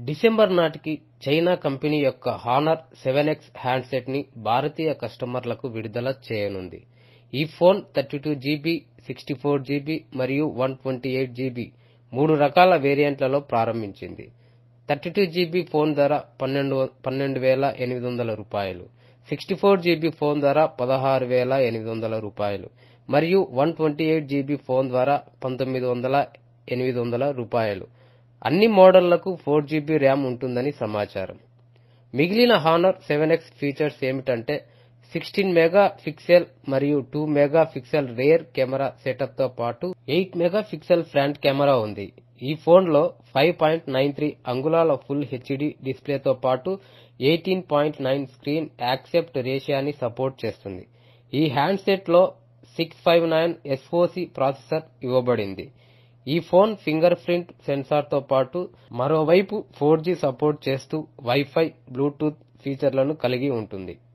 December నాటికి China company యొక్క Honor seven X handset ని భారతీయ కస్టమర్లకు విడుదల చేయనుంది ఈ phone thirty two GB sixty four GB మరియు వన్ ట్వంటీ ఎయిట్ జీబీ మూడు రకాల వేరియంట్లలో ప్రారంభించింది థర్టీ టూ జీబీ ఫోన్ ధర పన్నెండు పన్నెండు వేల ఎనిమిది వందల రూపాయలు సిక్స్టీ ఫోర్ జీబీ ఫోన్ ధర పదహారు వేల ఎనిమిది వందల రూపాయలు మరియు one twenty eight GB phone ధర పంతొమ్మిది వందల ఎనిమిది వందల రూపాయలు అన్ని మోడళ్లకు ఫోర్ జీబీ ర్యామ్ ఉంటుందని సమాచారం మిగిలిన హానర్ సెవెన్ ఎక్స్ ఫీచర్స్ ఏమిటంటే సిక్స్టీన్ మెగా పిక్సెల్ మరియు two mega pixel rear camera setup తో పాటు eight mega pixel front camera ఉంది ఈ ఫోన్ లో ఫైవ్ పాయింట్ నైన్ త్రీ అంగుళాల ఫుల్ హెచ్డి డిస్ప్లేతో పాటు eighteen point nine screen accept రేషియాని సపోర్ట్ చేస్తుంది ఈ హ్యాండ్సెట్ లో six five nine SoC processor ఇవ్వబడింది ఈ ఫోన్ ఫింగర్ ప్రింట్ సెన్సార్ తో పాటు మరోవైపు ఫోర్ జీ సపోర్ట్ చేస్తూ వైఫై బ్లూటూత్ ఫీచర్లను కలిగి ఉంటుంది